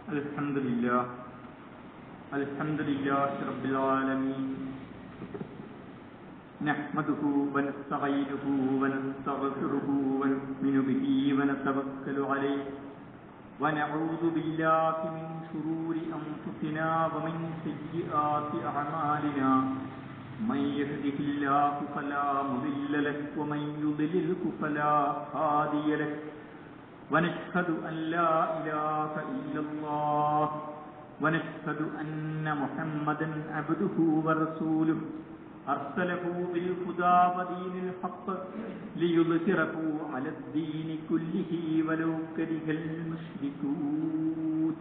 الحمد لله الحمد لله رب العالمين نحمده ونستعينه ونستغفره ونؤمن به ونتوكل عليه ونعوذ بالله من شرور أنفسنا ومن سيئات أعمالنا من يهده الله فلا مضل له ومن يضلله فلا هادي له ونشهد أن لا إله إلا الله ونشهد أن محمدا عبده ورسوله أرسله بالهدى ودين الحق ليظهره على الدين كله ولو كره المشركون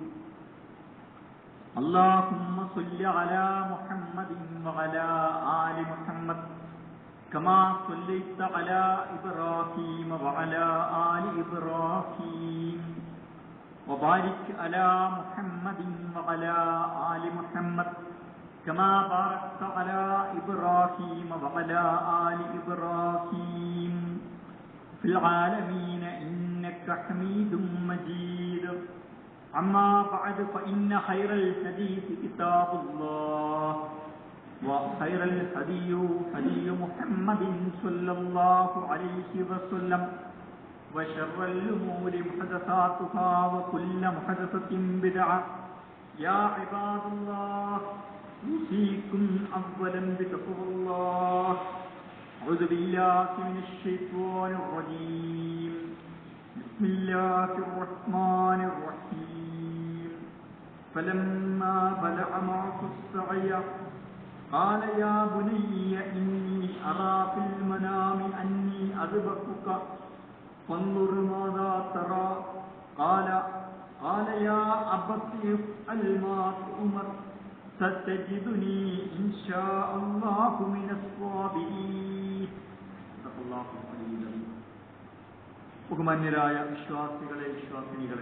اللهم صل على محمد وعلى آل محمد كما صليت على إبراهيم وعلى آل إبراهيم وبارك على محمد وعلى آل محمد كما باركت على إبراهيم وعلى آل إبراهيم في العالمين إنك حميد مجيد أما بعد فإن خير الحديث كتاب الله وخير الهدي هدي محمد صلى الله عليه وسلم وشر الأمور محدثاتها وكل محدثة بدعة يا عباد الله أوصيكم أولا بتقوى الله أعوذ بالله من الشيطان الرجيم بسم الله الرحمن الرحيم فلما بلغ معه السعي قال يا بني إني أرى في المنام أني أذبحك فانظر ماذا ترى قال قال يا أبت افعل ما تؤمر ستجدني إن شاء الله من الصابرين صدق الله العلي العظيم ബഹുമാന്യരായ വിശ്വാസികളെ വിശ്വാസിനികളെ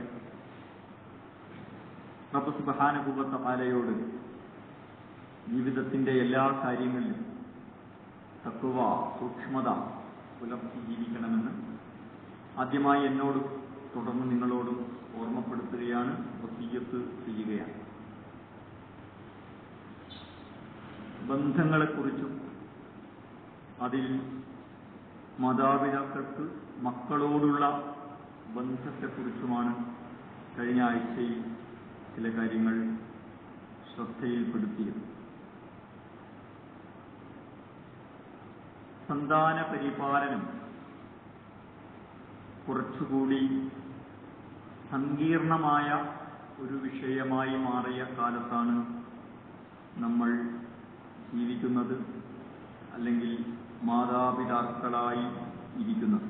റബ്ബ് സുബഹാനുഭൂവത്ത പാലയോട് ജീവിതത്തിന്റെ എല്ലാ കാര്യങ്ങളിലും തത്വ സൂക്ഷ്മത പുലർത്തി ജീവിക്കണമെന്ന് ആദ്യമായി എന്നോടും തുടർന്ന് നിങ്ങളോടും ഓർമ്മപ്പെടുത്തുകയാണ് വസീയത്ത് ചെയ്യുകയാണ് ബന്ധങ്ങളെക്കുറിച്ചും അതിൽ മാതാപിതാക്കൾക്ക് മക്കളോടുള്ള ബന്ധത്തെക്കുറിച്ചുമാണ് കഴിഞ്ഞ ആഴ്ചയിൽ ചില കാര്യങ്ങൾ ശ്രദ്ധയിൽപ്പെടുത്തിയത് സന്താന പരിപാലനം കുറച്ചുകൂടി സങ്കീർണമായ ഒരു വിഷയമായി മാറിയ കാലത്താണ് നമ്മൾ ജീവിക്കുന്നത് അല്ലെങ്കിൽ മാതാപിതാക്കളായി ഇരിക്കുന്നത്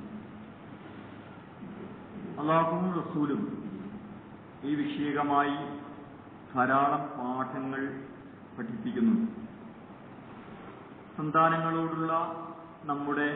അള്ളാഹും റസൂലും ഈ വിഷയകമായി ധാരാളം പാഠങ്ങൾ പഠിപ്പിക്കുന്നുണ്ട് സന്താനങ്ങളോടുള്ള നമ്മുടെ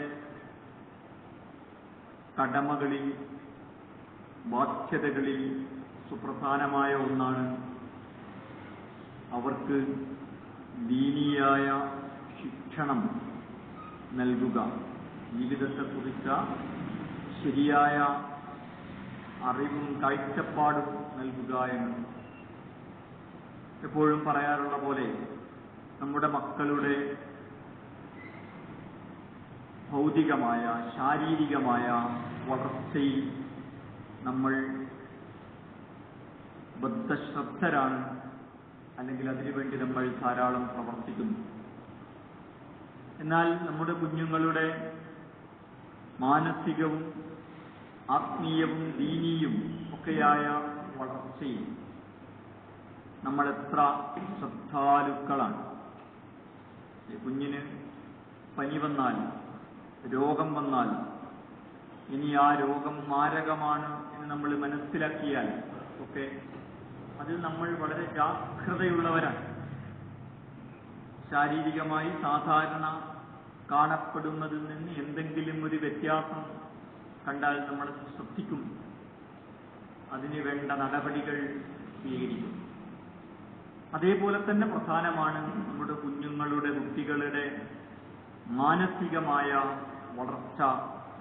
കടമകളിൽ ബാധ്യതകളിൽ സുപ്രധാനമായ ഒന്നാണ് അവർക്ക് ദീനീയായ ശിക്ഷണം നൽകുക ജീവിതത്തെക്കുറിച്ച ശരിയായ അറിവും കാഴ്ചപ്പാടും നൽകുക എന്ന് എപ്പോഴും പറയാറുള്ള പോലെ നമ്മുടെ മക്കളുടെ ഭൗതികമായ ശാരീരികമായ വളർച്ചയിൽ നമ്മൾ ബദ്ധശ്രദ്ധരാണ് അല്ലെങ്കിൽ അതിനുവേണ്ടി നമ്മൾ ധാരാളം പ്രവർത്തിക്കുന്നു എന്നാൽ നമ്മുടെ കുഞ്ഞുങ്ങളുടെ മാനസികവും ആത്മീയവും ദീനീയും ഒക്കെയായ വളർച്ചയിൽ നമ്മൾ എത്ര ശ്രദ്ധാലുക്കളാണ് കുഞ്ഞിന് പനി വന്നാൽ രോഗം വന്നാൽ ഇനി ആ രോഗം മാരകമാണ് എന്ന് നമ്മൾ മനസ്സിലാക്കിയാൽ ഒക്കെ അതിൽ നമ്മൾ വളരെ ജാഗ്രതയുള്ളവരാണ് ശാരീരികമായി സാധാരണ കാണപ്പെടുന്നതിൽ നിന്ന് എന്തെങ്കിലും ഒരു വ്യത്യാസം കണ്ടാൽ നമ്മൾ ശ്രദ്ധിക്കും അതിന് വേണ്ട നടപടികൾ സ്വീകരിക്കും അതേപോലെ തന്നെ പ്രധാനമാണ് നമ്മുടെ കുഞ്ഞുങ്ങളുടെ കുട്ടികളുടെ മാനസികമായ വളർച്ച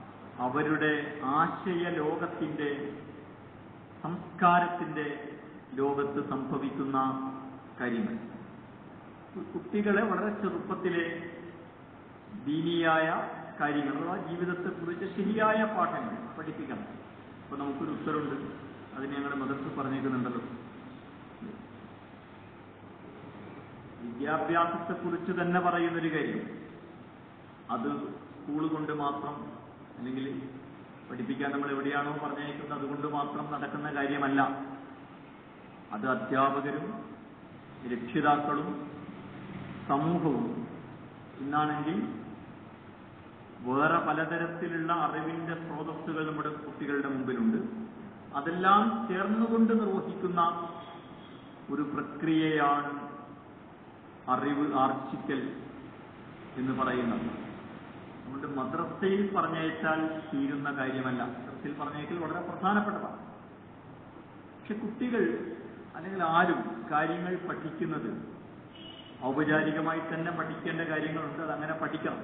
അവരുടെ ആശയ ലോകത്തിന്റെ സംസ്കാരത്തിന്റെ ലോകത്ത് സംഭവിക്കുന്ന കാര്യങ്ങൾ കുട്ടികളെ വളരെ ചെറുപ്പത്തിലെ ദീനിയായ കാര്യങ്ങൾ അഥവാ ജീവിതത്തെക്കുറിച്ച് ശരിയായ പാഠങ്ങൾ പഠിപ്പിക്കണം അപ്പൊ നമുക്കൊരു ഉത്തരവുണ്ട് അതിന് ഞങ്ങളുടെ മദർസ് പറഞ്ഞേക്കുന്നുണ്ടല്ലോ വിദ്യാഭ്യാസത്തെക്കുറിച്ച് തന്നെ പറയുന്നൊരു കാര്യം അത് സ്കൂൾ കൊണ്ട് മാത്രം അല്ലെങ്കിൽ പഠിപ്പിക്കാൻ നമ്മൾ എവിടെയാണോ പറഞ്ഞേക്കുന്നത് അതുകൊണ്ട് മാത്രം നടക്കുന്ന കാര്യമല്ല അത് അധ്യാപകരും രക്ഷിതാക്കളും സമൂഹവും ഇന്നാണെങ്കിൽ വേറെ പലതരത്തിലുള്ള അറിവിന്റെ സ്രോതസ്സുകൾ നമ്മുടെ കുട്ടികളുടെ മുമ്പിലുണ്ട് അതെല്ലാം ചേർന്നുകൊണ്ട് നിർവഹിക്കുന്ന ഒരു പ്രക്രിയയാണ് അറിവ് ആർജിക്കൽ എന്ന് പറയുന്നത് അതുകൊണ്ട് മദ്രസയിൽ പറഞ്ഞയച്ചാൽ തീരുന്ന കാര്യമല്ല മദ്രസയിൽ പറഞ്ഞയക്കൽ വളരെ പ്രധാനപ്പെട്ടതാണ് പക്ഷെ കുട്ടികൾ അല്ലെങ്കിൽ ആരും കാര്യങ്ങൾ പഠിക്കുന്നത് ഔപചാരികമായി തന്നെ പഠിക്കേണ്ട കാര്യങ്ങളുണ്ട് അതങ്ങനെ പഠിക്കണം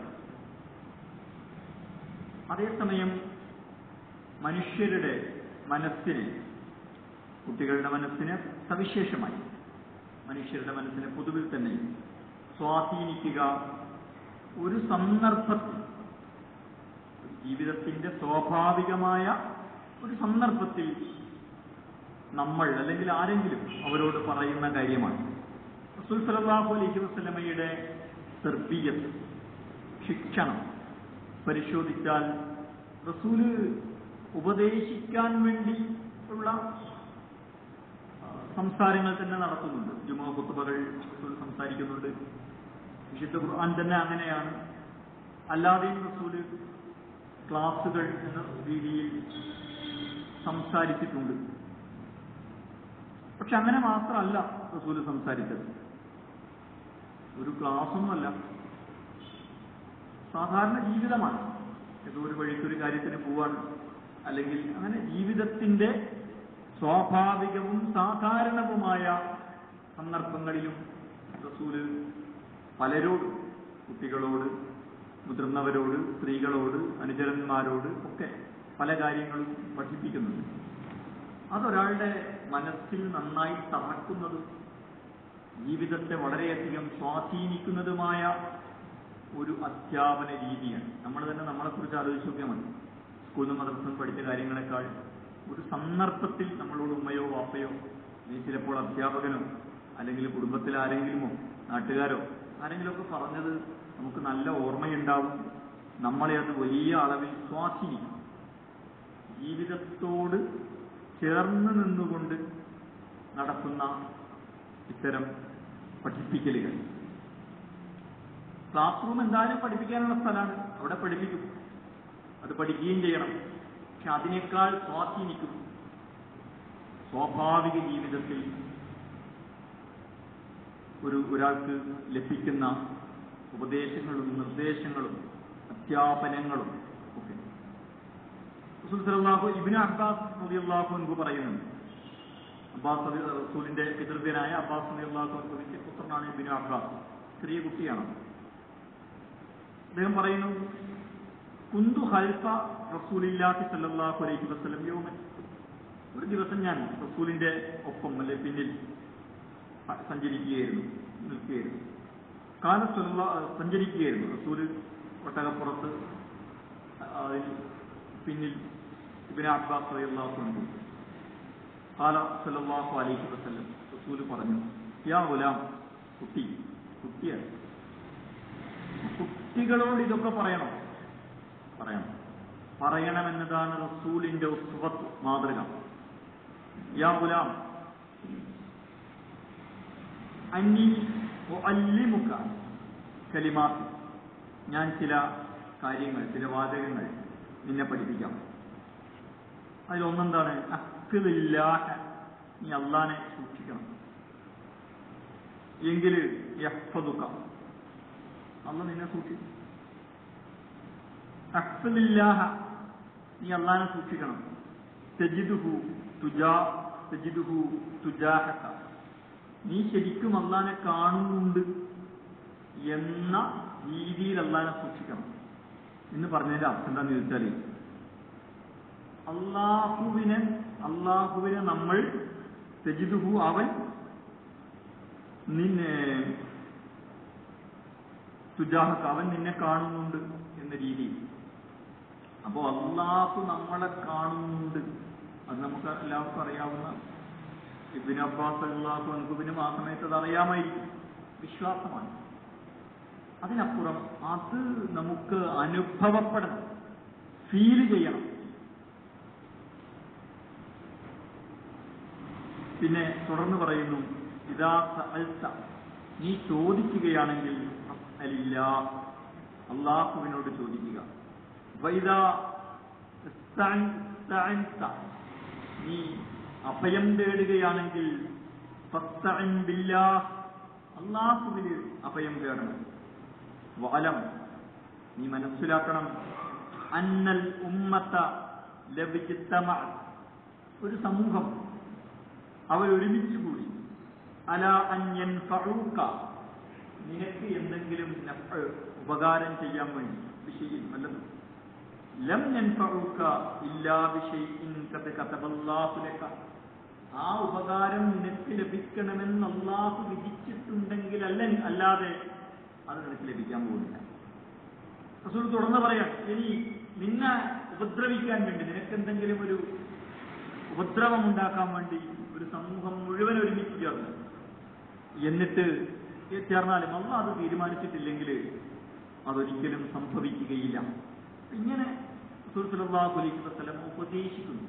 അതേസമയം മനുഷ്യരുടെ മനസ്സിനെ കുട്ടികളുടെ മനസ്സിനെ സവിശേഷമായി മനുഷ്യരുടെ മനസ്സിനെ പൊതുവിൽ തന്നെ സ്വാധീനിക്കുക ഒരു സന്ദർഭത്തിൽ ജീവിതത്തിന്റെ സ്വാഭാവികമായ ഒരു സന്ദർഭത്തിൽ നമ്മൾ അല്ലെങ്കിൽ ആരെങ്കിലും അവരോട് പറയുന്ന കാര്യമാണ് റസൂൽ സല്ലല്ലാഹു അലൈഹി വസല്ലമയുടെ തർബീയത്ത് ശിക്ഷണം പരിശോധിച്ചാൽ റസൂല് ഉപദേശിക്കാൻ വേണ്ടി ഉള്ള ആ, സംസാരങ്ങൾ തന്നെ നടത്തുന്നുണ്ട് ജുമാ കുത്തുബകൾ റസൂൽ സംസാരിക്കുന്നുണ്ട് വിശുദ്ധ ഖുർആൻ തന്നെ അങ്ങനെയാണ് അല്ലാതെയും റസൂല് ക്ലാസുകൾ എന്ന രീതിയിൽ സംസാരിച്ചിട്ടുണ്ട് പക്ഷെ അങ്ങനെ മാത്രമല്ല റസൂല് സംസാരിച്ചത് ഒരു ക്ലാസ്സൊന്നുമല്ല സാധാരണ ജീവിതമാണ് ഏതോ ഒരു വഴിക്കൊരു കാര്യത്തിന് പോവാണ് അല്ലെങ്കിൽ അങ്ങനെ ജീവിതത്തിന്റെ സ്വാഭാവികവും സാധാരണവുമായ സന്ദർഭങ്ങളിലും റസൂല് പലരോട് കുട്ടികളോട് മുതിർന്നവരോട് സ്ത്രീകളോട് അനുചരന്മാരോട് ഒക്കെ പല കാര്യങ്ങളും പഠിപ്പിക്കുന്നുണ്ട് അതൊരാളുടെ മനസ്സിൽ നന്നായി തറക്കുന്നതും ജീവിതത്തെ വളരെയധികം സ്വാധീനിക്കുന്നതുമായ ഒരു അധ്യാപന രീതിയാണ് നമ്മൾ തന്നെ നമ്മളെക്കുറിച്ച് ആലോചിച്ച് നോക്കിയാൽ മതി സ്കൂളിൽ മദ്രസം പഠിച്ച കാര്യങ്ങളെക്കാൾ ഒരു സന്ദർഭത്തിൽ നമ്മളോട് ഉമ്മയോ വാപ്പയോ നീ ചിലപ്പോൾ അധ്യാപകനോ അല്ലെങ്കിൽ കുടുംബത്തിൽ ആരെങ്കിലുമോ നാട്ടുകാരോ ആരെങ്കിലുമൊക്കെ പറഞ്ഞത് നമുക്ക് നല്ല ഓർമ്മയുണ്ടാവും നമ്മളെ അത് വലിയ അളവിൽ സ്വാധീനിക്കും ജീവിതത്തോട് ചേർന്ന് നിന്നുകൊണ്ട് നടക്കുന്ന ഇത്തരം പഠിപ്പിക്കലുകൾ ക്ലാസ് റൂം എന്തായാലും പഠിപ്പിക്കാനുള്ള സ്ഥലമാണ് അവിടെ പഠിപ്പിക്കും അത് പഠിക്കുകയും ചെയ്യണം പക്ഷെ അതിനേക്കാൾ സ്വാധീനിക്കും സ്വാഭാവിക ജീവിതത്തിൽ ഒരു ഒരാൾക്ക് ലഭിക്കുന്ന ഉപദേശങ്ങളും നിർദ്ദേശങ്ങളും അധ്യാപനങ്ങളും ഒക്കെ റസൂൽ സല്ലല്ലാഹു ഇബ്നു അബ്ബാസ് റളിയല്ലാഹു അൻഹു പറയുന്നുണ്ട് അബ്ബാസ് റളി- റസൂലിന്റെ പിതൃവ്യനായ അബ്ബാസ് റളിയല്ലാഹു അൻഹുവിന്റെ പുത്രനാണ് ഇബ്നു അബ്ബാസ് ചെറിയ കുട്ടിയാണ് അദ്ദേഹം പറയുന്നു കുന്തു ഹൽഫ റസൂലില്ലാഹി സല്ലല്ലാഹു അലൈഹി വസല്ലം യൗമൻ ഒരു ദിവസം ഞാൻ റസൂലിന്റെ ഒപ്പം അല്ലെ പിന്നിൽ പ- സഞ്ചരിക്കുകയായിരുന്നു നിൽക്കുകയായിരുന്നു കാല സല്ലല്ലാ സഞ്ചരിക്കുകയായിരുന്നു റസൂല് ഒട്ടകപ്പുറത്ത് അതിൽ പിന്നിൽ ഇബിന് അബ്ബാസ് റളിയല്ലാഹു അൻഹു കാല സല്ലല്ലാഹു അലൈഹി വസല്ലം റസൂല് പറഞ്ഞു യാ ഗുലാം കുട്ടി കുട്ടിയാണ് കുട്ടികളോട് ഇതൊക്കെ പറയണം പറയണം പറയണമെന്നതാണ് റസൂലിന്റെ ഉസ്വത്ത് മാതൃക യാ ഗുലാം അന്നി അല്ലിമുക്ക കലിമാത്ത് ഞാൻ ചില കാര്യങ്ങൾ ചില വാചകങ്ങൾ നിന്നെ പഠിപ്പിക്കാം അതിലൊന്നെന്താണ് അക്കിലില്ലാഹ നീ അള്ളാനെ സൂക്ഷിക്കണം എങ്കിൽ യഹ്ഫദുക അല്ല നിന്നെ സൂക്ഷിക്കും അക്സലില്ലാഹ നീ അള്ളാനെ സൂക്ഷിക്കണം തെജിദുഹു തുജാ തെജിദുഹു തുജാഹക നീ ശരിക്കും അള്ളാനെ കാണുന്നുണ്ട് എന്ന രീതിയിൽ അള്ളാനെ സൂക്ഷിക്കണം എന്ന് പറഞ്ഞതിന്റെ അർത്ഥം എന്താന്ന് ചോദിച്ചാൽ അള്ളാഹുവിനെ അള്ളാഹുവിനെ നമ്മൾ തെജിദുഹു അവൻ നിന്നെ തുജാഹക്ക് അവൻ നിന്നെ കാണുന്നുണ്ട് എന്ന രീതിയിൽ അപ്പോ അള്ളാഹു നമ്മളെ കാണുന്നുണ്ട് അത് നമുക്ക് എല്ലാവർക്കും അറിയാവുന്ന ഇബിൻ അബ്ബാസ് അള്ളാഹു അൻകുബിനും ആ സമയത്ത് അത് അറിയാമായിരിക്കും വിശ്വാസമാണ് അതിനപ്പുറം അത് നമുക്ക് അനുഭവപ്പെടണം ഫീൽ ചെയ്യണം പിന്നെ തുടർന്ന് പറയുന്നു ഇതാ സഅൽത നീ ചോദിക്കുകയാണെങ്കിൽ അല്ല അള്ളാഹുവിനോട് ചോദിക്കുക വൈദാ ഇസ്തഅൻത, നീ അഭയം തേടുകയാണെങ്കിൽ ഫസ്തഇൻ ബില്ലാഹ്, അള്ളാഹുവിന് അഭയം തേടണം വലം നീ മനസ്സിലാക്കണം അന്നൽ ഉമ്മത്ത ലഭിച്ചിത്തമ ഒരു സമൂഹം അവർ ഒരുമിച്ച് കൂടി അല അന്യൻ ഫറൂക്ക നിനക്ക് എന്തെങ്കിലും നഫ്അ് ഉപകാരം ചെയ്യാൻ വേണ്ടി വിഷയം നല്ലത് ലം യൻഫഉക ഇല്ലാ ബിശൈഇൻ ഖദ കതബല്ലാഹു ലക ആ ഉപകാരം നിനക്ക് ലഭിക്കണമെന്ന് അള്ളാഹു വിധിച്ചിട്ടുണ്ടെങ്കിൽ അല്ല അല്ലാതെ അത് നിനക്ക് ലഭിക്കാൻ പോകുന്നില്ല റസൂൽ തുടർന്ന് പറയാം ഇനി നിന്നെ ഉപദ്രവിക്കാൻ വേണ്ടി നിനക്ക് എന്തെങ്കിലും ഒരു ഉപദ്രവം ഉണ്ടാക്കാൻ വേണ്ടി ഒരു സമൂഹം മുഴുവൻ ഒരുമിച്ച് ചേർന്നു എന്നിട്ട് ചേർന്നാലും അല്ല അത് തീരുമാനിച്ചിട്ടില്ലെങ്കിൽ അതൊരിക്കലും സംഭവിക്കുകയില്ല ഇങ്ങനെ റസൂൽ സല്ലല്ലാഹു അലൈഹി വസല്ലം ഉപദേശിക്കുന്നു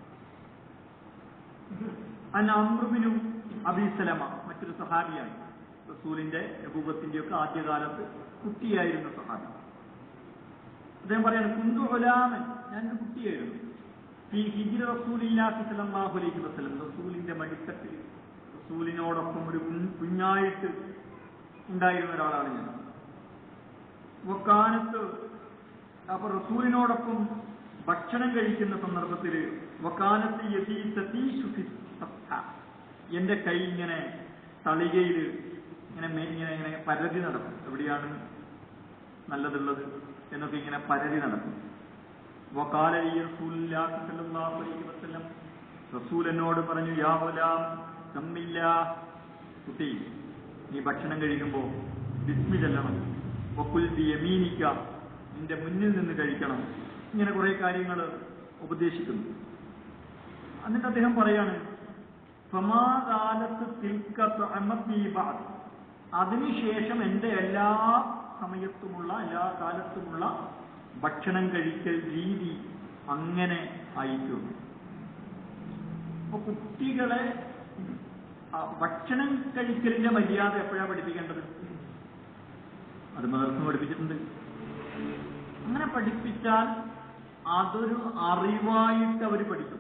അൻ അമ്രുബിനും അബിസലമ മറ്റൊരു സഹാബിയാണ് റസൂലിന്റെ നബൂബത്തിന്റെ ഒക്കെ ആദ്യകാലത്ത് കുട്ടിയായിരുന്ന സഹാബി അദ്ദേഹം പറയാണ് കുന്തു ഹുലാമൻ ഞാനൊരു കുട്ടിയായിരുന്നു ഈ ഹിജിര റസൂലില്ലാഹി സല്ലല്ലാഹു അലൈഹി വസല്ലം റസൂലിന്റെ മടിത്തട്ടിൽ റസൂലിനോടൊപ്പം ഒരു കുഞ്ഞ് കുഞ്ഞായിട്ട് ഉണ്ടായിരുന്ന ഒരാളാണ് ഞാൻ വക്കാനത്ത് അപ്പൊ റസൂലിനോടൊപ്പം ഭക്ഷണം കഴിക്കുന്ന സന്ദർഭത്തിൽ വക്കാനത്ത് യസീ സതീഷു ഫി സഫ്ഹ. എന്റെ കൈ ഇങ്ങനെ തളികയിൽ ഇങ്ങനെ മേ- ഇങ്ങനെ ഇങ്ങനെ പരതി നടക്കും എവിടെയാണ് നല്ലതുള്ളത് എന്നൊക്കെ ഇങ്ങനെ പരതി നടക്കും വക്കാല ഈ റസൂലുള്ളാഹി സ്വല്ലല്ലാഹു അലൈഹി വസല്ലം റസൂൽ എന്നോട് പറഞ്ഞു യാ ഗുലാം സമ്മില്ല കുട്ടി നീ ഭക്ഷണം കഴിക്കുമ്പോൾ ബിസ്മി ചെല്ലണം വക്കുൽ ബി യമീനിക്ക നിന്റെ മുന്നിൽ നിന്ന് കഴിക്കണം ഇങ്ങനെ കുറെ കാര്യങ്ങൾ ഉപദേശിക്കുന്നു എന്നിട്ട് അദ്ദേഹം പറയാണ് സമാകാലത്ത് തിൽക്കത്ത് അതിനുശേഷം എന്റെ എല്ലാ സമയത്തുമുള്ള എല്ലാ കാലത്തുമുള്ള ഭക്ഷണം കഴിക്കൽ രീതി അങ്ങനെ ആയിട്ടുണ്ട് അപ്പൊ കുട്ടികളെ ആ, ഭക്ഷണം കഴിക്കലിന്റെ മര്യാദ എപ്പോഴാണ് പഠിപ്പിക്കേണ്ടത് അത് മദർസം പഠിപ്പിച്ചിട്ടുണ്ട് അങ്ങനെ പഠിപ്പിച്ചാൽ അതൊരു അറിവായിട്ട് അവർ പഠിക്കും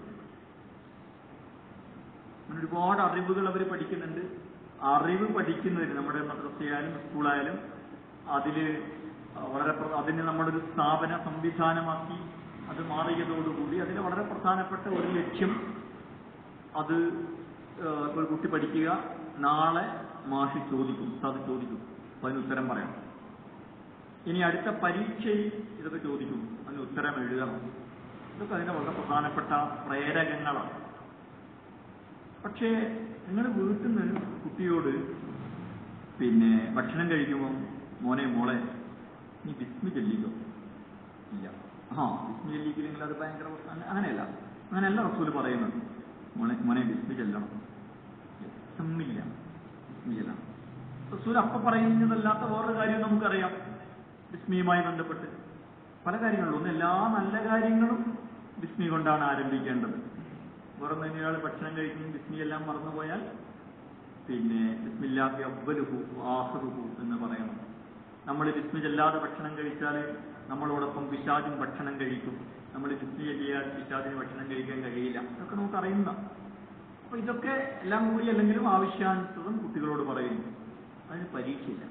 അങ്ങനെ ഒരുപാട് അറിവുകൾ അവർ പഠിക്കുന്നുണ്ട് അറിവ് പഠിക്കുന്നതിന് നമ്മുടെ മദ്രസയായാലും സ്കൂളായാലും അതില് വളരെ പ്ര- അതിനെ നമ്മളൊരു സ്ഥാപന സംവിധാനമാക്കി അത് മാറിയതോടുകൂടി അതിൽ വളരെ പ്രധാനപ്പെട്ട ഒരു ലക്ഷ്യം അത് ഏഹ്, ഒരു കുട്ടി പഠിക്കുക നാളെ മാഷി ചോദിക്കും അത് ചോദിക്കും അപ്പൊ അതിന് ഉത്തരം പറയണം ഇനി അടുത്ത പരീക്ഷയിൽ ഇതൊക്കെ ചോദിക്കും അതിന് ഉത്തരം എഴുതണം ഇതൊക്കെ അതിന്റെ വളരെ പ്രധാനപ്പെട്ട പ്രേരകങ്ങളാണ് പക്ഷേ നിങ്ങൾ വീട്ടിൽ നിന്ന് കുട്ടിയോട് പിന്നെ ഭക്ഷണം കഴിക്കുമ്പോൾ മോനെ മോളെ നീ ബിസ്മി ചൊല്ലിക്കോ ഇല്ല ആ ബിസ്മി ചൊല്ലിക്കില്ലെങ്കിൽ അത് ഭയങ്കര പ്രശ്നം. അങ്ങ- അങ്ങനെയല്ല അങ്ങനെയല്ല റസൂല് പറയുന്നത് മോനെ മോനെ ബിസ്മി ചെല്ലണം സമ്മില്ല ബിസ്മി ചെല്ലണം റസൂൽ അപ്പൊ പറയുന്നതല്ലാത്ത വേറൊരു കാര്യം നമുക്കറിയാം ബിസ്മിയുമായി ബന്ധപ്പെട്ട് പല കാര്യങ്ങളും ഒന്ന് എല്ലാ നല്ല കാര്യങ്ങളും ബിസ്മി കൊണ്ടാണ് ആരംഭിക്കേണ്ടത് വേറെ ഒരാൾ ഭക്ഷണം കഴിക്കും ബിസ്മി എല്ലാം മറന്നുപോയാൽ പിന്നെ ബിസ്മില്ലാഹി അവ്വലുഹു ആഹ്റുഹു എന്ന് പറയണം നമ്മൾ ബിസ്മി ചെല്ലാതെ ഭക്ഷണം കഴിച്ചാൽ നമ്മളോടൊപ്പം പിശാചും ഭക്ഷണം കഴിക്കും നമ്മൾ ബിസ്മി ചെല്ലിയാൽ പിശാചിന് ഭക്ഷണം കഴിക്കാൻ കഴിയില്ല ഇതൊക്കെ നമുക്ക് അറിയുന്ന അപ്പൊ ഇതൊക്കെ എല്ലാം കൂടി അല്ലെങ്കിലും ആവശ്യാനുസൃതം കുട്ടികളോട് പറയുന്നു അതിന് പരീക്ഷയില്ല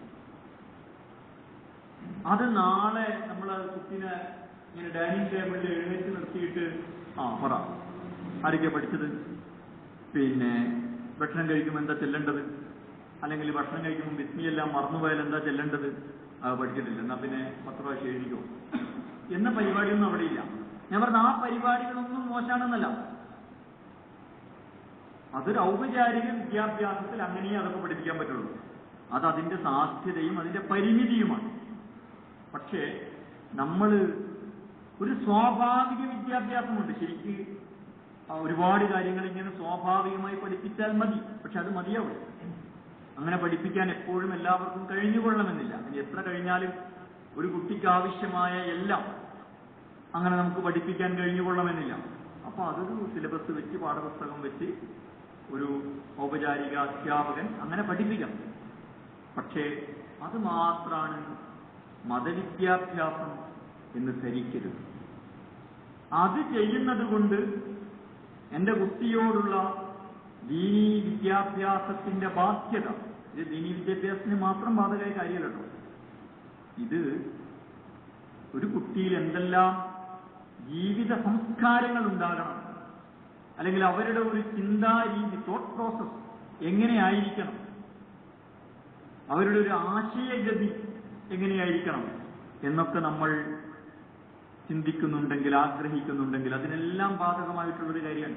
അത് നാളെ നമ്മൾ കുട്ടിനെ ഇങ്ങനെ ഡൈനിങ് ടേബിളിൽ എഴുന്നേറ്റ് നിർത്തിയിട്ട് ആ പറ ആരൊക്കെയാ പഠിച്ചത് പിന്നെ ഭക്ഷണം കഴിക്കുമ്പോൾ എന്താ ചെല്ലേണ്ടത് അല്ലെങ്കിൽ ഭക്ഷണം കഴിക്കുമ്പോൾ ബിസ്മി എല്ലാം മറന്നുപോയാൽ എന്താ ചെല്ലേണ്ടത് അത് പഠിച്ചിട്ടില്ല എന്നാ പിന്നെ പത്ത് പ്രാവശ്യം എഴുതിക്കോ എന്ന പരിപാടിയൊന്നും അവിടെ ഇല്ല ഞാൻ പറഞ്ഞ ആ പരിപാടികളൊന്നും മോശമാണെന്നല്ല അതൊരു ഔപചാരിക വിദ്യാഭ്യാസത്തിൽ അങ്ങനെയേ അതൊക്കെ പഠിപ്പിക്കാൻ പറ്റുള്ളൂ അത് അതിന്റെ സാധ്യതയും അതിന്റെ പരിമിതിയുമാണ് പക്ഷേ നമ്മൾ ഒരു സ്വാഭാവിക വിദ്യാഭ്യാസമുണ്ട് ശരിക്ക് ആ ഒരുപാട് കാര്യങ്ങൾ ഇങ്ങനെ സ്വാഭാവികമായി പഠിപ്പിച്ചാൽ മതി പക്ഷെ അത് മതിയാവും അങ്ങനെ പഠിപ്പിക്കാൻ എപ്പോഴും എല്ലാവർക്കും കഴിഞ്ഞുകൊള്ളണമെന്നില്ല ഇനി എത്ര കഴിഞ്ഞാലും ഒരു കുട്ടിക്ക് ആവശ്യമായ എല്ലാം അങ്ങനെ നമുക്ക് പഠിപ്പിക്കാൻ കഴിഞ്ഞുകൊള്ളണമെന്നില്ല അപ്പൊ അതൊരു സിലബസ് വെച്ച് പാഠപുസ്തകം വെച്ച് ഒരു ഔപചാരിക അധ്യാപകൻ അങ്ങനെ പഠിപ്പിക്കാം പക്ഷേ അത് മാത്രമാണ് മതവിദ്യാഭ്യാസം എന്ന് ധരിക്കരുത് അത് ചെയ്യുന്നത് കൊണ്ട് എന്റെ കുട്ടിയോടുള്ള ദീനീ വിദ്യാഭ്യാസത്തിന്റെ ബാധ്യത ഇത് ദീനീ വിദ്യാഭ്യാസത്തിന് മാത്രം ബാധകമായ കാര്യമല്ലോ ഇത് ഒരു കുട്ടിയിൽ എന്തെല്ലാം ജീവിത സംസ്കാരങ്ങൾ ഉണ്ടാകണം അല്ലെങ്കിൽ അവരുടെ ഒരു ചിന്താ രീതി തോട്ട് പ്രോസസ് എങ്ങനെയായിരിക്കണം അവരുടെ ഒരു ആശയഗതി എങ്ങനെയായിരിക്കണം എന്നൊക്കെ നമ്മൾ ചിന്തിക്കുന്നുണ്ടെങ്കിൽ ആഗ്രഹിക്കുന്നുണ്ടെങ്കിൽ അതിനെല്ലാം ബാധകമായിട്ടുള്ളൊരു കാര്യമാണ്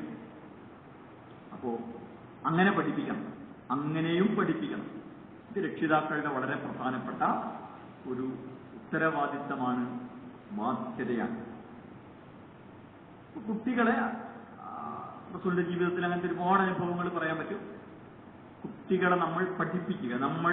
അപ്പോ അങ്ങനെ പഠിപ്പിക്കണം അങ്ങനെയും പഠിപ്പിക്കണം ഇത് രക്ഷിതാക്കളുടെ വളരെ പ്രധാനപ്പെട്ട ഒരു ഉത്തരവാദിത്തമാണ് ബാധ്യതയാണ് കുട്ടികളെ റസൂലിന്റെ ജീവിതത്തിൽ അങ്ങനത്തെ ഒരുപാട് അനുഭവങ്ങൾ പറയാൻ പറ്റും കുട്ടികളെ നമ്മൾ പഠിപ്പിക്കുക നമ്മൾ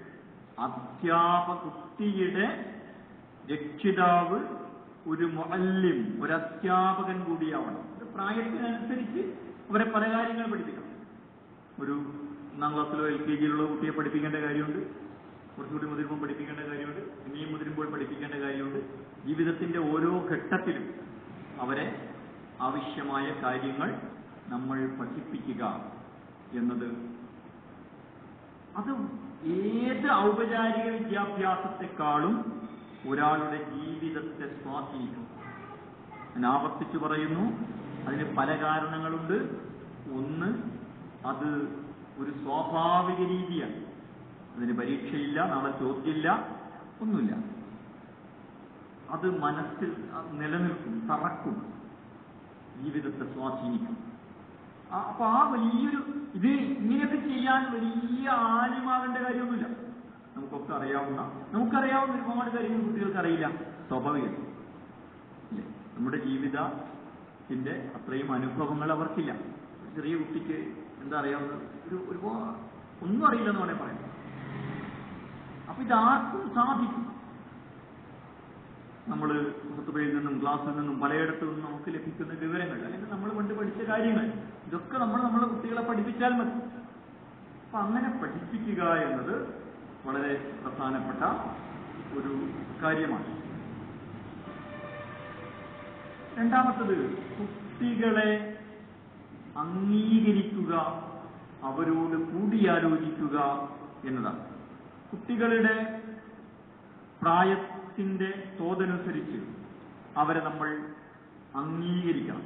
അധ്യാപക കുട്ടിയുടെ രക്ഷിതാവ് ഒരു മുഅല്ലിം ഒരു അധ്യാപകൻ കൂടിയാവണം ഇത് പ്രായത്തിനനുസരിച്ച് അവരെ പല കാര്യങ്ങൾ പഠിപ്പിക്കണം ഒരു ഒന്നാം ക്ലാസ്സിലോ എൽ കെ ജിയിലുള്ള കുട്ടിയെ പഠിപ്പിക്കേണ്ട കാര്യമുണ്ട് കുറച്ചുകൂടി മുതിരുമ്പോൾ പഠിപ്പിക്കേണ്ട കാര്യമുണ്ട് ഇനിയും മുതിരുമ്പോൾ പഠിപ്പിക്കേണ്ട കാര്യമുണ്ട് ജീവിതത്തിന്റെ ഓരോ ഘട്ടത്തിലും അവരെ ആവശ്യമായ കാര്യങ്ങൾ നമ്മൾ പഠിപ്പിക്കുക എന്നത് അത് ഏത് ഔപചാരിക വിദ്യാഭ്യാസത്തെക്കാളും ഒരാളുടെ ജീവിതത്തെ സ്വാധീനിക്കും ഞാൻ ആവർത്തിച്ചു പറയുന്നു അതിന് പല കാരണങ്ങളുണ്ട് ഒന്ന് അത് ഒരു സ്വാഭാവിക രീതിയാണ് അതിന് പരീക്ഷയില്ല നാളെ ചോദ്യമില്ല ഒന്നുമില്ല അത് മനസ്സിൽ അത് നിലനിൽക്കും തറക്കും ജീവിതത്തെ സ്വാധീനിക്കും ആ- അപ്പൊ ആ വലിയൊരു ഇത് ഇങ്ങനെയൊക്കെ ചെയ്യാൻ വലിയ ആലിമാകേണ്ട കാര്യമൊന്നുമില്ല നമുക്കൊക്കെ അറിയാവുന്ന നമുക്കറിയാവുന്ന ഒരുപാട് കാര്യങ്ങൾ കുട്ടികൾക്ക് അറിയില്ല സ്വാഭാവികം ഇല്ലേ? നമ്മുടെ ജീവിതത്തിന്റെ അത്രയും അനുഭവങ്ങൾ അവർക്കില്ല ഒരു ചെറിയ കുട്ടിക്ക് എന്താ അറിയാവുന്നത് ഒരു ഒരുപാട് ഒന്നും അറിയില്ല എന്ന് വേണേ പറയാം അപ്പൊ ഇതാർക്കും സാധിക്കും നമ്മൾ കുത്തുബയിൽ നിന്നും ക്ലാസ്സിൽ നിന്നും പലയിടത്തു നിന്നും നമുക്ക് ലഭിക്കുന്ന വിവരങ്ങൾ അല്ലെങ്കിൽ നമ്മൾ പണ്ട് പഠിച്ച കാര്യങ്ങൾ ഇതൊക്കെ നമ്മൾ നമ്മുടെ കുട്ടികളെ പഠിപ്പിച്ചാൽ മതി അപ്പൊ അങ്ങനെ പഠിപ്പിക്കുക എന്നത് വളരെ പ്രധാനപ്പെട്ട ഒരു കാര്യമാണ് രണ്ടാമത്തത് കുട്ടികളെ അംഗീകരിക്കുക അവരോട് കൂടിയാലോചിക്കുക എന്നതാണ് കുട്ടികളുടെ പ്രായത്തിന്റെ തോതനുസരിച്ച് അവരെ നമ്മൾ അംഗീകരിക്കണം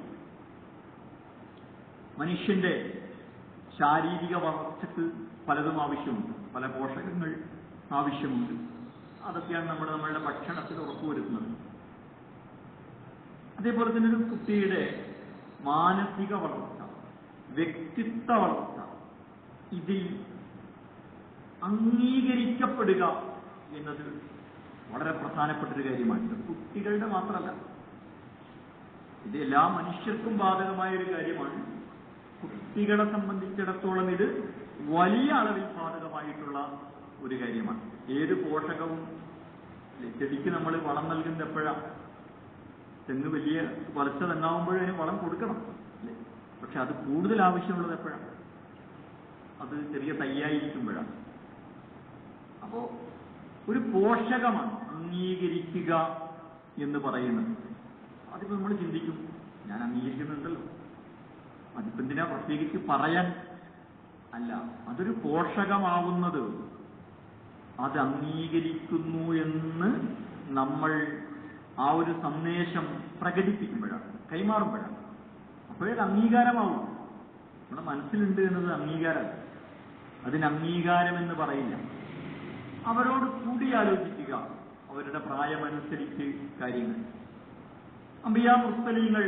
മനുഷ്യന്റെ ശാരീരിക വളർച്ചയ്ക്ക് പലതും ആവശ്യമുണ്ട് പല പോഷകങ്ങൾ ആവശ്യമുണ്ട് അതൊക്കെയാണ് നമ്മൾ നമ്മളുടെ ഭക്ഷണത്തിൽ ഉറപ്പുവരുത്തുന്നത് അതേപോലെ തന്നെ ഒരു കുട്ടിയുടെ മാനസിക വളർച്ച വ്യക്തിത്വ വളർച്ച ഇതിൽ അംഗീകരിക്കപ്പെടുക എന്നത് വളരെ പ്രധാനപ്പെട്ട ഒരു കാര്യമാണ് ഇത് കുട്ടികളുടെ മാത്രമല്ല ഇത് എല്ലാ മനുഷ്യർക്കും ബാധകമായ ഒരു കാര്യമാണ് കുട്ടികളെ സംബന്ധിച്ചിടത്തോളം ഇത് വലിയ അളവിൽ ബാധകമായിട്ടുള്ള ഒരു കാര്യമാണ് ഏത് പോഷകവും ഇല്ലേ, ചെടിക്ക് നമ്മൾ വളം നൽകുന്നത് എപ്പോഴാണ് തെങ്ങ് വലിയ വളർച്ച തെങ്ങാവുമ്പോഴും അതിന് വളം കൊടുക്കണം അല്ലേ പക്ഷെ അത് കൂടുതൽ ആവശ്യമുള്ളത് എപ്പോഴാണ് അത് ചെറിയ തയ്യായിരിക്കുമ്പോഴാണ് അപ്പോ ഒരു പോഷകമാണ് അംഗീകരിക്കുക എന്ന് പറയുന്നത് അതിപ്പോ നമ്മൾ ചിന്തിക്കും ഞാൻ അംഗീകരിക്കുന്നുണ്ടല്ലോ അതിപ്പോ എന്തിനാ പ്രത്യേകിച്ച് പറയാൻ അല്ല അതൊരു പോഷകമാവുന്നത് അത് അംഗീകരിക്കുന്നു എന്ന് നമ്മൾ ആ ഒരു സന്ദേശം പ്രകടിപ്പിക്കുമ്പോഴാണ് കൈമാറുമ്പോഴാണ് അപ്പോഴത് അംഗീകാരമാവും നമ്മുടെ മനസ്സിലുണ്ട് എന്നത് അംഗീകാരമല്ല അതിന് അംഗീകാരം എന്ന് പറയില്ല അവരോട് കൂടിയാലോചിക്കുക അവരുടെ പ്രായമനുസരിച്ച് കാര്യങ്ങൾ അമ്പിയ മുസ്തലീങ്ങൾ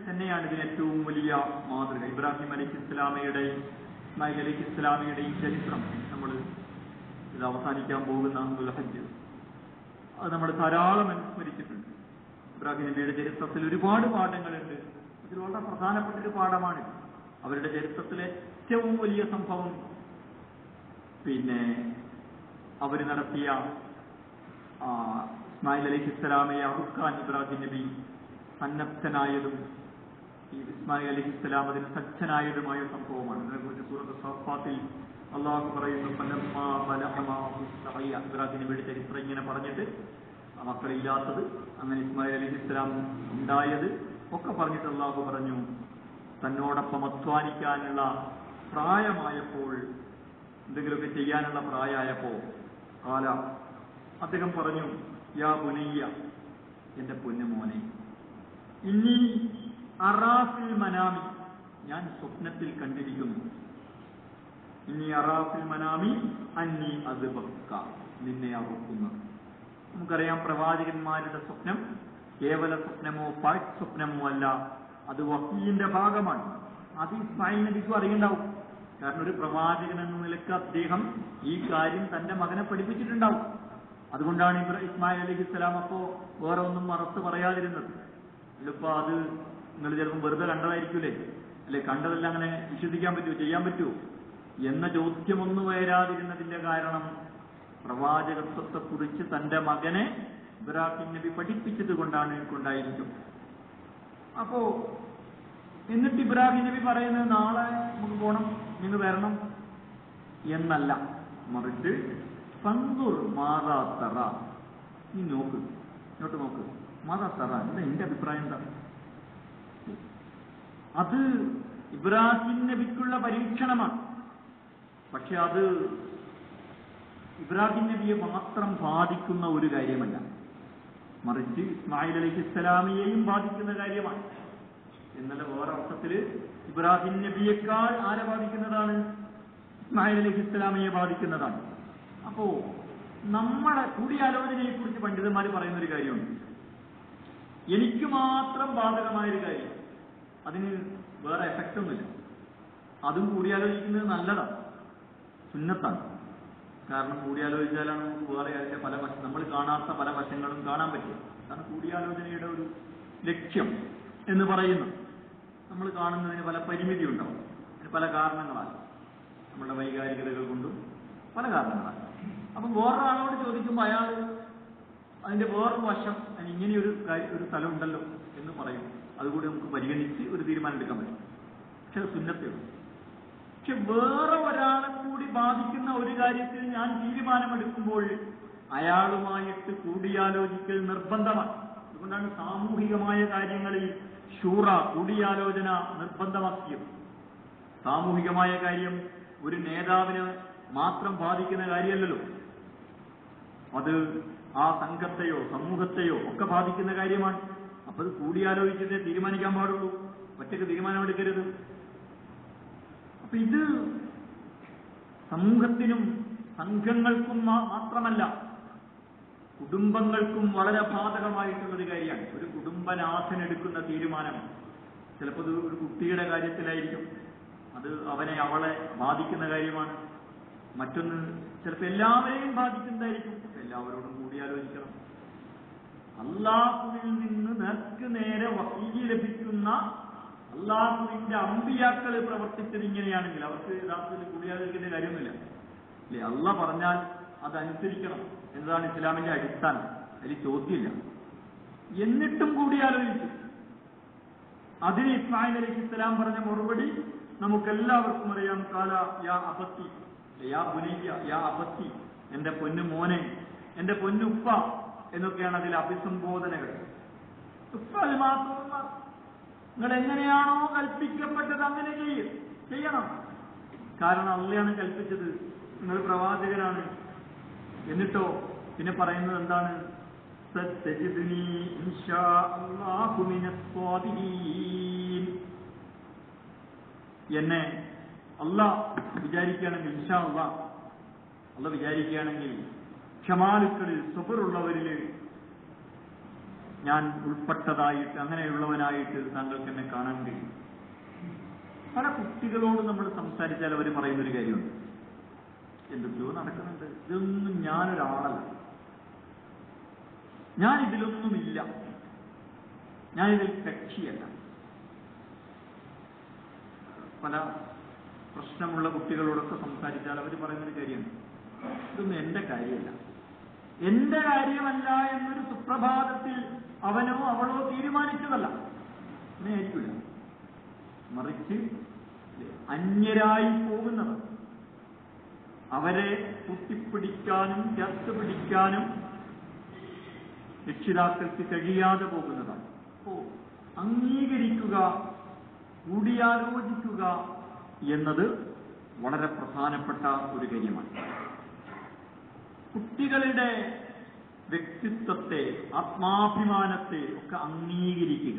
തന്നെയാണ് ഇതിന് ഏറ്റവും വലിയ മാതൃക ഇബ്രാഹിം അലൈഹി ഇസ്ലാമയുടെയും ഇസ്മായിൽ അലൈഹി ഇസ്ലാമയുടെയും ചരിത്രം നമ്മൾ ഇത് അവസാനിക്കാൻ പോകുന്ന ദുൽഹജ്ജ് അത് നമ്മൾ ധാരാളം അനുസ്മരിച്ചിട്ടുണ്ട് ഇബ്രാഹിം നബിയുടെ ചരിത്രത്തിൽ ഒരുപാട് പാഠങ്ങളുണ്ട് അതിൽ വളരെ പ്രധാനപ്പെട്ട ഒരു പാഠമാണ് അവരുടെ ചരിത്രത്തിലെ ഏറ്റവും വലിയ സംഭവം പിന്നെ അവർ നടത്തിയ ആ, ഇസ്മായിൽ അലൈഹി ഇസ്ലാമയെ അറുക്കാൻ ഇബ്രാഹിം നബി സന്നദ്ധനായതും ഈ ഇസ്മായിൽ അലൈഹി ഇസ്ലാം അതിന് സജ്ജനായതുമായ സംഭവമാണ് ഇതിനെക്കുറിച്ച് സൂറത്ത് സഫാത്തിൽ അള്ളാഹു പറയുന്നു ഫലമ്മാ ബലഹമാഹു സഅയ. ഇബ്രാഹിം നബിയുടെ ചരിത്രം ഇങ്ങനെ പറഞ്ഞിട്ട് ആ മക്കളില്ലാത്തത് അങ്ങനെ ഇസ്മായിൽ അലൈഹി ഇസ്ലാം ഉണ്ടായത് ഒക്കെ പറഞ്ഞിട്ട് അള്ളാഹു പറഞ്ഞു തന്നോടൊപ്പം അധ്വാനിക്കാനുള്ള പ്രായമായപ്പോൾ എന്തെങ്കിലുമൊക്കെ ചെയ്യാനുള്ള പ്രായമായപ്പോ കാല അദ്ദേഹം പറഞ്ഞു യാ പുനയ്യ എന്റെ പൊന്നു മോനെ ഇനി അറാഫിൽ മനാമി ഞാൻ സ്വപ്നത്തിൽ കണ്ടിരിക്കുന്നു ഇനി അറാഫിൽ മനാമി അന്നി അത് നിന്നെ അറുക്കുന്നത് നമുക്കറിയാം പ്രവാചകന്മാരുടെ സ്വപ്നം കേവല സ്വപ്നമോ പാഴ് സ്വപ്നമോ അല്ല അത് വക്കീലിന്റെ ഭാഗമാണ് അത് ഇസ്മായിൽ നബിക്കും അറിയുണ്ടാവും കാരണം ഒരു പ്രവാചകൻ എന്ന നിലക്ക് അദ്ദേഹം ഈ കാര്യം തന്റെ മകനെ പഠിപ്പിച്ചിട്ടുണ്ടാവും അതുകൊണ്ടാണ് ഇബ്ര ഇസ്മായിൽ അലൈഹി ഇസ്ലാം അപ്പോ വേറെ ഒന്നും മറത്ത് പറയാതിരുന്നത് ഇതിപ്പോ അത് നിങ്ങൾ ചിലപ്പോൾ വെറുതെ കണ്ടതായിരിക്കൂലേ അല്ലെ കണ്ടതെല്ലാം അങ്ങനെ വിശ്വസിക്കാൻ പറ്റുമോ ചെയ്യാൻ പറ്റുമോ എന്ന ചോദ്യമൊന്നും വരാതിരുന്നതിന്റെ കാരണം പ്രവാചകത്വത്തെ കുറിച്ച് തന്റെ മകനെ ഇബ്രാഹിം നബി പഠിപ്പിച്ചത് കൊണ്ടാണ് കൊണ്ടായിരിക്കും അപ്പോ എന്നിട്ട് ഇബ്രാഹിം നബി പറയുന്നത് നാളെ നമുക്ക് പോണം നിങ്ങൾ വരണം എന്നല്ല മറിച്ച് പന്തുർ മാതാത്തറ നീ നോക്ക് ഇങ്ങോട്ട് നോക്ക് മാതാത്തറ എന്താ എന്റെ അഭിപ്രായം എന്താ അത് ഇബ്രാഹിം നബിക്കുള്ള പരീക്ഷണമാണ് പക്ഷെ അത് ഇബ്രാഹിം നബിയെ മാത്രം ബാധിക്കുന്ന ഒരു കാര്യമല്ല മറിച്ച് ഇസ്മായിൽ അലൈഹി ഇസ്ലാമിയെയും ബാധിക്കുന്ന കാര്യമാണ് എന്നല്ല വേറെ അർത്ഥത്തില് ഇബ്രാഹിം നബിയേക്കാൾ ആരെ ബാധിക്കുന്നതാണ് ഇസ്മായിൽ അലൈഹി ഇസ്ലാമിയെ ബാധിക്കുന്നതാണ് അപ്പോ നമ്മളെ കൂടിയാലോചനയെ കുറിച്ച് പണ്ഡിതന്മാർ പറയുന്ന ഒരു കാര്യമുണ്ട് എനിക്ക് മാത്രം ബാധകമായ ഒരു കാര്യം അതിന് വേറെ എഫക്റ്റ് ഒന്നുമില്ല അതും കൂടിയാലോചിക്കുന്നത് നല്ലതാണ് സുന്നത്താണ് കാരണം കൂടിയാലോചിച്ചാലാണ് നമുക്ക് വേറെ അതിന്റെ പല വശ നമ്മൾ കാണാത്ത പല വശങ്ങളും കാണാൻ പറ്റും കാരണം കൂടിയാലോചനയുടെ ഒരു ലക്ഷ്യം എന്ന് പറയുന്നു നമ്മൾ കാണുന്നതിന് പല പരിമിതി ഉണ്ടാവും അതിന് പല കാരണങ്ങളാൽ നമ്മുടെ വൈകാരികതകൾ കൊണ്ടും പല കാരണങ്ങളാൽ അപ്പം വേറൊരാളോട് ചോദിക്കുമ്പോൾ അയാൾ അതിന്റെ വേറൊരു വശം അതിന് ഇങ്ങനെയൊരു കാര്യം ഒരു സ്ഥലം ഉണ്ടല്ലോ എന്ന് പറയും അതുകൂടി നമുക്ക് പരിഗണിച്ച് ഒരു തീരുമാനം എടുക്കാൻ പറ്റും പക്ഷെ അത് സുന്നത്തേ ഉള്ളൂ പക്ഷെ വേറെ ഒരാളെ കൂടി ബാധിക്കുന്ന ഒരു കാര്യത്തിൽ ഞാൻ തീരുമാനമെടുക്കുമ്പോൾ അയാളുമായിട്ട് കൂടിയാലോചിക്കൽ നിർബന്ധമാണ് അതുകൊണ്ടാണ് സാമൂഹികമായ കാര്യങ്ങളിൽ ഷൂറ കൂടിയാലോചന നിർബന്ധമാക്കിയത് സാമൂഹികമായ കാര്യം ഒരു നേതാവിന് മാത്രം ബാധിക്കുന്ന കാര്യമല്ലല്ലോ അത് ആ സംഘത്തെയോ സമൂഹത്തെയോ ഒക്കെ ബാധിക്കുന്ന കാര്യമാണ് അപ്പൊ അത് കൂടിയാലോചിച്ചിട്ടേ തീരുമാനിക്കാൻ പാടുള്ളൂ ഒറ്റയ്ക്ക് തീരുമാനമെടുക്കരുത് അപ്പൊ ഇത് സമൂഹത്തിനും സംഘങ്ങൾക്കും മാ- മാത്രമല്ല കുടുംബങ്ങൾക്കും വളരെ ബാധകമായിട്ടുള്ളൊരു കാര്യമാണ് ഒരു കുടുംബനാഥൻ എടുക്കുന്ന തീരുമാനം ചിലപ്പോൾ ഇത് ഒരു കുട്ടിയുടെ കാര്യത്തിലായിരിക്കും അത് അവനെ അവളെ ബാധിക്കുന്ന കാര്യമാണ് മറ്റൊന്ന് ചിലപ്പോൾ എല്ലാവരെയും ബാധിക്കുന്നതായിരിക്കും എല്ലാവരോടും കൂടിയാലോചിക്കണം അള്ളാഹുവിൽ നിന്ന് നേർക്ക് നേരെ വഹീ ലഭിക്കുന്ന അള്ളാഹുവിന്റെ അമ്പിയാക്കൾ പ്രവർത്തിച്ചത് ഇങ്ങനെയാണെങ്കിൽ അവർക്ക് യഥാർത്ഥത്തിൽ കൂടിയാലോചിക്കേണ്ട കാര്യമൊന്നുമില്ല അല്ലെ അള്ള പറഞ്ഞാൽ അതനുസരിക്കണം എന്നതാണ് ഇസ്ലാമിന്റെ അടിസ്ഥാനം അതിൽ ചോദ്യമില്ല എന്നിട്ടും കൂടിയാലോചിച്ചു അതിന് ഇസ്മായിൽ അലൈഹി ഇസ്ലാം പറഞ്ഞ മറുപടി നമുക്കെല്ലാവർക്കും അറിയാം കാല യാ അബത്തി യാ ബുനയ്യ യാ അബത്തി എന്റെ പൊന്നു മോനെ എന്റെ പൊന്നുപ്പ എന്നൊക്കെയാണ് അതിൽ അഭിസംബോധനകൾ ഉപ്പ അത് മാത്രമല്ല നിങ്ങൾ എങ്ങനെയാണോ കൽപ്പിക്കപ്പെട്ടത് അങ്ങനെ ചെയ്യും ചെയ്യണം കാരണം അള്ളയാണ് കൽപ്പിച്ചത് നിങ്ങൾ പ്രവാചകനാണ് എന്നിട്ടോ പിന്നെ പറയുന്നത് എന്താണ് സത്തജിദ്നി ഇൻഷാ അല്ലാഹു മിനസ് സ്വാബിരീൻ. എന്നെ അള്ളാഹ് വിചാരിക്കുകയാണെങ്കിൽ ഇൻഷാ അള്ളാ അള്ള വിചാരിക്കുകയാണെങ്കിൽ ക്ഷമാലുക്കളിൽ സുബറുള്ളവരിൽ ഞാൻ ഉൾപ്പെട്ടതായിട്ട് അങ്ങനെയുള്ളവനായിട്ട് താങ്കൾക്ക് എന്നെ കാണാൻ കഴിയും പല കുട്ടികളോട് നമ്മൾ സംസാരിച്ചാൽ അവർ പറയുന്നൊരു കാര്യമുണ്ട് എന്തൊക്കെയോ നടക്കുന്നുണ്ട് ഇതൊന്നും ഞാനൊരാളല്ല ഞാൻ ഇതിലൊന്നുമില്ല ഞാനിതിൽ കക്ഷിയല്ല പല പ്രശ്നമുള്ള കുട്ടികളോടൊക്കെ സംസാരിച്ചാൽ അവർ പറയുന്നൊരു കാര്യമുണ്ട് ഇതൊന്നും എന്റെ കാര്യമല്ല എന്റെ കാര്യമല്ല എന്നൊരു സുപ്രഭാതത്തിൽ അവനോ അവളോ തീരുമാനിച്ചതല്ല അങ്ങനെ ആയിരിക്കില്ല മറിച്ച് അന്യരായി പോകുന്നവർ അവരെ കൂട്ടിപ്പിടിക്കാനും ചേർത്ത് പിടിക്കാനും രക്ഷിതാക്കൾക്ക് കഴിയാതെ പോകുന്നതാണ് ഓ അംഗീകരിക്കുക കൂടിയാലോചിക്കുക എന്നത് വളരെ പ്രധാനപ്പെട്ട ഒരു കാര്യമാണ് കുട്ടികളുടെ വ്യക്തിത്വത്തെ ആത്മാഭിമാനത്തെ ഒക്കെ അംഗീകരിക്കുക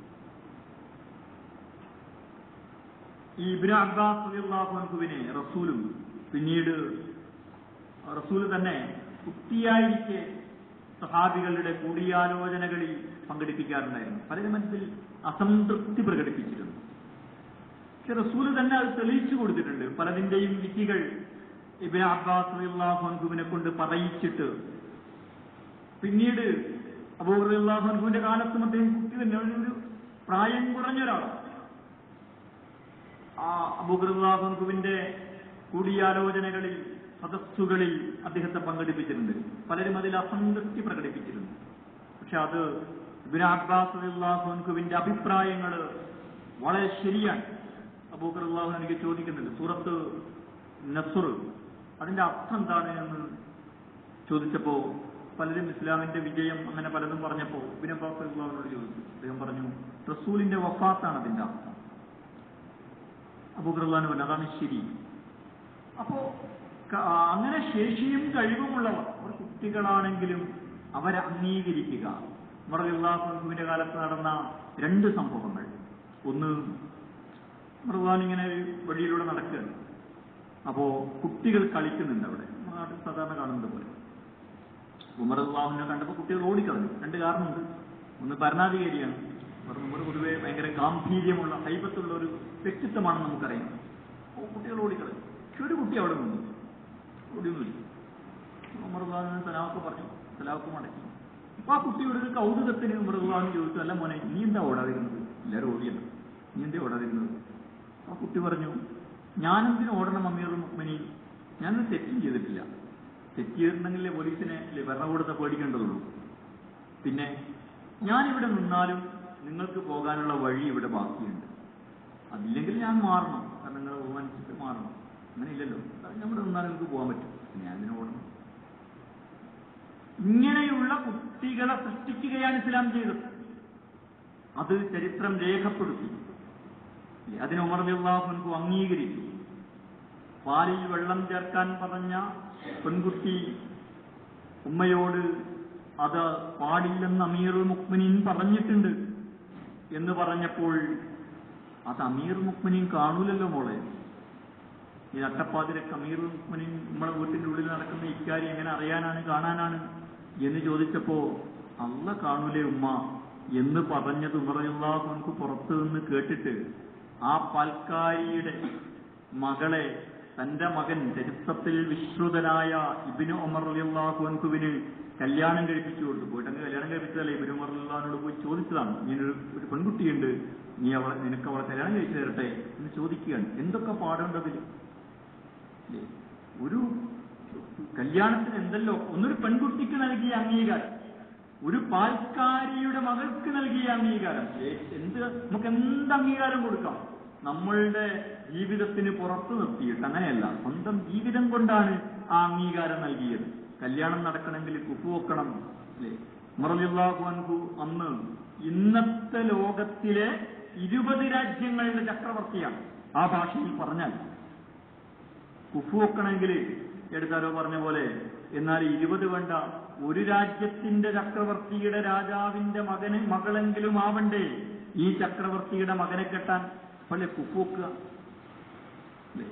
ഈ ഇബ്നു അബ്ബാസ് അള്ളാഹുവിനെ റസൂലും പിന്നീട് റസൂല് തന്നെ കുട്ടിയായിരിക്കെ സഹാബികളുടെ കൂടിയാലോചനകളിൽ പങ്കെടുപ്പിക്കാറുണ്ടായിരുന്നു പലരും മനസ്സിൽ അസംതൃപ്തി പ്രകടിപ്പിച്ചിരുന്നു പക്ഷെ റസൂല് തന്നെ അത് തെളിയിച്ചു കൊടുത്തിട്ടുണ്ട് പലതിന്റെയും വിധികൾ ഇബിൻ അബ്ബാസ് അള്ളാഹുവിനെ കൊണ്ട് പറയിച്ചിട്ട് പിന്നീട് അബൂറുല്ലാഹുവിന്റെ കാലത്തും അദ്ദേഹം കുട്ടി തന്നെ ഒരു പ്രായം കുറഞ്ഞ ഒരാളാണ് ആ അബൂഖുറുല്ലാഹുവിന്റെ കൂടിയാലോചനകളിൽ സദസ്സുകളിൽ അദ്ദേഹത്തെ പങ്കെടുപ്പിച്ചിട്ടുണ്ട് പലരും അതിൽ അസംതൃപ്തി പ്രകടിപ്പിച്ചിരുന്നു പക്ഷെ അത് ഇബിൻ അബ്ബാസ് അള്ളാഹുവിന്റെ അഭിപ്രായങ്ങൾ വളരെ ശരിയാണ് അബൂഖുറുല്ലാഹു എനിക്ക് ചോദിക്കുന്നുണ്ട് സൂറത്ത് നസുർ അതിന്റെ അർത്ഥം എന്താണ് എന്ന് ചോദിച്ചപ്പോ പലരും ഇസ്ലാമിന്റെ വിജയം അങ്ങനെ പലതും പറഞ്ഞപ്പോ ഇബിൻ അബ്ബാസ് അള്ളാഹുനോട് ചോദിച്ചു അദ്ദേഹം പറഞ്ഞു റസൂലിന്റെ വഫാത്താണ് അതിന്റെ അർത്ഥം അബൂഖുറുല്ലാൻ പറഞ്ഞു അതാണ് ശരി അപ്പോ ക- അങ്ങനെ ശേഷിയും കഴിവുമുള്ളവർ അവർ കുട്ടികളാണെങ്കിലും അവരെ അംഗീകരിക്കുക മറുവിന്റെ കാലത്ത് നടന്ന രണ്ട് സംഭവങ്ങൾ ഒന്ന് മറുവാൻ ഇങ്ങനെ ഒരു വഴിയിലൂടെ നടക്കുകയാണ് അപ്പോ കുട്ടികൾ കളിക്കുന്നുണ്ട് അവിടെ നമ്മുടെ നാട്ടിൽ സാധാരണ കാണുന്നത് പോലെ ഉമർ അള്ളാഹുവിനെ കണ്ടപ്പോൾ കുട്ടികൾ ഓടിക്കളഞ്ഞു രണ്ട് കാരണമുണ്ട് ഒന്ന് ഭരണാധികാരിയാണ് ഉമർ ഉമർ പൊതുവെ ഭയങ്കര ഗാംഭീര്യമുള്ള ഹൈബത്തുള്ള ഒരു വ്യക്തിത്വമാണെന്ന് നമുക്കറിയാം അപ്പോൾ കുട്ടികൾ ഓടിക്കളഞ്ഞു പക്ഷെ ഒരു കുട്ടി അവിടെ നിന്നു ഓടിയൊന്നുമില്ല ഉമർ അള്ളാഹുവിന് സലാമൊക്കെ പറഞ്ഞു സലാമൊക്കെ മടക്കി അപ്പൊ ആ കുട്ടിയോട് ഒരു കൗതുകത്തിന് ഉമർ അള്ളാഹുവിന് ചോദിച്ചു അല്ല മോനെ നീ എന്താ ഓടാതിരുന്നത് എല്ലാവരും ഓടിയല്ലോ നീ എന്താ ഓടാതിരുന്നത് ആ കുട്ടി പറഞ്ഞു ഞാനെന്തിനു ഓടണം അമീർ മുക്മിനി ഞാനൊരു തെറ്റും ചെയ്തിട്ടില്ല തെറ്റ് ചെയ്തിട്ടുണ്ടെങ്കിലേ പോലീസിനെ അല്ലേ ഭരണകൂടത്തെ പേടിക്കേണ്ടതുള്ളൂ പിന്നെ ഞാനിവിടെ നിന്നാലും നിങ്ങൾക്ക് പോകാനുള്ള വഴി ഇവിടെ ബാക്കിയുണ്ട് അതില്ലെങ്കിൽ ഞാൻ മാറണം കാരണം നിങ്ങളെ ബഹുമാനിച്ചിട്ട് മാറണം അങ്ങനെ ഇല്ലല്ലോ കാരണം നമ്മുടെ നിന്നാലും നിങ്ങൾക്ക് പോകാൻ പറ്റും പിന്നെ ഞാൻ ഇതിന് ഓടണം ഇങ്ങനെയുള്ള കുട്ടികളെ സൃഷ്ടിക്കുകയാണ് ഇസ്ലാം ചെയ്തത് അത് ചരിത്രം രേഖപ്പെടുത്തി ഇല്ലേ? അതിന് ഉമർ അള്ളാഹുൻകു അംഗീകരിച്ചു പാലിൽ വെള്ളം ചേർക്കാൻ പറഞ്ഞ പെൺകുട്ടി ഉമ്മയോട് അത് പാടില്ലെന്ന് അമീർ മുക്മിനീൻ പറഞ്ഞിട്ടുണ്ട് എന്ന് പറഞ്ഞപ്പോൾ അത് അമീർ മുക്മിനീൻ കാണൂലല്ലോ മോളെ ഈ നട്ടപ്പാതിരക്ക് അമീർ മുക്മിനീൻ നമ്മളെ വീട്ടിന്റെ ഉള്ളിൽ നടക്കുന്ന ഇക്കാര്യം എങ്ങനെ അറിയാനാണ് കാണാനാണ് എന്ന് ചോദിച്ചപ്പോ അല്ല കാണൂലേ ഉമ്മ എന്ന് പറഞ്ഞത് ഉമറയുള്ള നമുക്ക് പുറത്തു നിന്ന് കേട്ടിട്ട് ആ പാൽക്കാരിയുടെ മകളെ തന്റെ മകൻ ചരിത്രത്തിൽ വിശ്രുതനായ ഇബിന് ഉമർ അലിയാഹുവിന് കല്യാണം കഴിപ്പിച്ചു കൊടുത്തു പോയിട്ട് അങ്ങ് കല്യാണം കഴിപ്പിച്ചതല്ല ഇബിന് ഉമർ അള്ളഹാനോട് പോയി ചോദിച്ചതാണ് ഇങ്ങനൊരു ഒരു പെൺകുട്ടിയുണ്ട് നീ അവളെ നിനക്ക് അവളെ കല്യാണം കഴിച്ചു തരട്ടെ എന്ന് ചോദിക്കുകയാണ് എന്തൊക്കെ പാടേണ്ടതിൽ ഇല്ലേ? ഒരു കല്യാണത്തിന് എന്തല്ലോ ഒന്നൊരു പെൺകുട്ടിക്ക് നൽകിയ അംഗീകാരം ഒരു പാൽക്കാരിയുടെ മകൾക്ക് നൽകിയ അംഗീകാരം ഏ- എന്ത് നമുക്ക് എന്ത് അംഗീകാരം കൊടുക്കാം നമ്മളുടെ ജീവിതത്തിന് പുറത്തു നിർത്തിയിട്ട് അങ്ങനെയല്ല സ്വന്തം ജീവിതം കൊണ്ടാണ് ആ അംഗീകാരം നൽകിയത് കല്യാണം നടക്കണമെങ്കിൽ കുപ്പു വെക്കണം അല്ലേ മറലിള്ളാഹു അന്ന് ഇന്നത്തെ ലോകത്തിലെ ഇരുപത് രാജ്യങ്ങളുടെ ചക്രവർത്തിയാണ് ആ ഭാഷയിൽ പറഞ്ഞാൽ കുഫു വെക്കണമെങ്കിൽ എടുത്താരോ പറഞ്ഞ പോലെ എന്നാൽ ഇരുപത് വേണ്ട ഒരു രാജ്യത്തിന്റെ ചക്രവർത്തിയുടെ രാജാവിന്റെ മകന് മകളെങ്കിലും ആവണ്ടേ ഈ ചക്രവർത്തിയുടെ മകനെ കെട്ടാൻ പള്ളി കുഫു വെക്കുക അല്ലേ?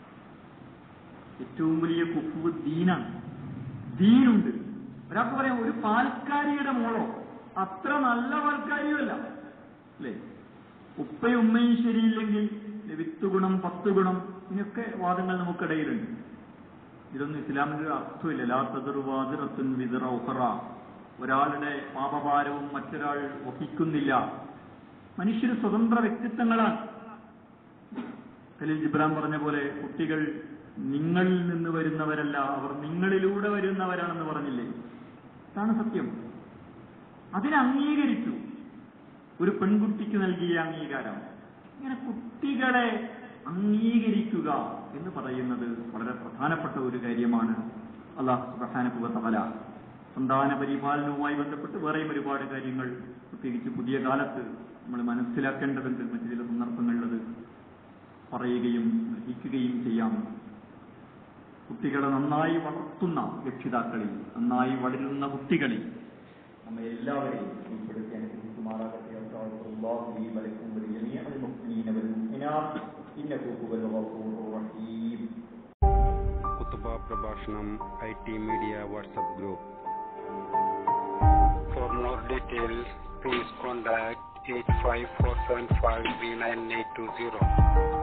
ഏറ്റവും വലിയ കുഫു ദീനാണ് ദീനുണ്ട് ഒരാൾക്ക് പറയാം ഒരു പാൽക്കാരിയുടെ മോളോ അത്ര നല്ല ആൾക്കാരുമല്ല അല്ലേ ഉപ്പയും ഉമ്മയും ശരിയില്ലെങ്കിൽ വിത്ത് ഗുണം പത്ത് ഗുണം ഇങ്ങനെയൊക്കെ വാദങ്ങൾ നമുക്കിടയിലുണ്ട് ഇതൊന്നും ഇസ്ലാമിന്റെ ഒരു അർത്ഥമില്ല ലാ തതിർവാതിറത്തുൻ വിതിറ ഉഹറ ഒരാളുടെ പാപഭാരവും മറ്റൊരാൾ വഹിക്കുന്നില്ല മനുഷ്യർ സ്വതന്ത്ര വ്യക്തിത്വങ്ങളാണ് ഖലീൽ ജിബ്രാൻ പറഞ്ഞ പോലെ കുട്ടികൾ നിങ്ങളിൽ നിന്ന് വരുന്നവരല്ല അവർ നിങ്ങളിലൂടെ വരുന്നവരാണെന്ന് പറഞ്ഞില്ലേ അതാണ് സത്യം അതിനെ അംഗീകരിച്ചു ഒരു പെൺകുട്ടിക്ക് നൽകിയ അംഗീകാരം ഇങ്ങനെ കുട്ടികളെ അംഗീകരിക്കുക എന്ന് പറയുന്നത് വളരെ പ്രധാനപ്പെട്ട ഒരു കാര്യമാണ് അള്ളാഹു സുബാനുഭവത്തമല സന്താന പരിപാലനവുമായി ബന്ധപ്പെട്ട് വേറെയും ഒരുപാട് കാര്യങ്ങൾ പ്രത്യേകിച്ച് പുതിയ കാലത്ത് നമ്മൾ മനസ്സിലാക്കേണ്ടതുണ്ട് മറ്റു ചില സന്ദർഭങ്ങളിലത് പറയുകയും ഗ്രഹിക്കുകയും ചെയ്യാം കുട്ടികളെ നന്നായി വളർത്തുന്ന രക്ഷിതാക്കളിൽ നന്നായി വളരുന്ന കുട്ടികളിൽ നമ്മെ എല്ലാവരെയും ഉൾപ്പെടുത്തി അനുഗ്രഹിക്കുമാറാകട്ടെ അല്ലാഹു ലി വലക്കും വലിജമീഅൽ മുഅ്മിനീന വൽ മുഅ്മിനാത്ത് ഇന്നഹു ഹുവൽ ഗഫൂറുർ റഹീം കുത്തുബ പ്രഭാഷണം I T media WhatsApp group for more details please contact eight five four seven five three nine eight two zero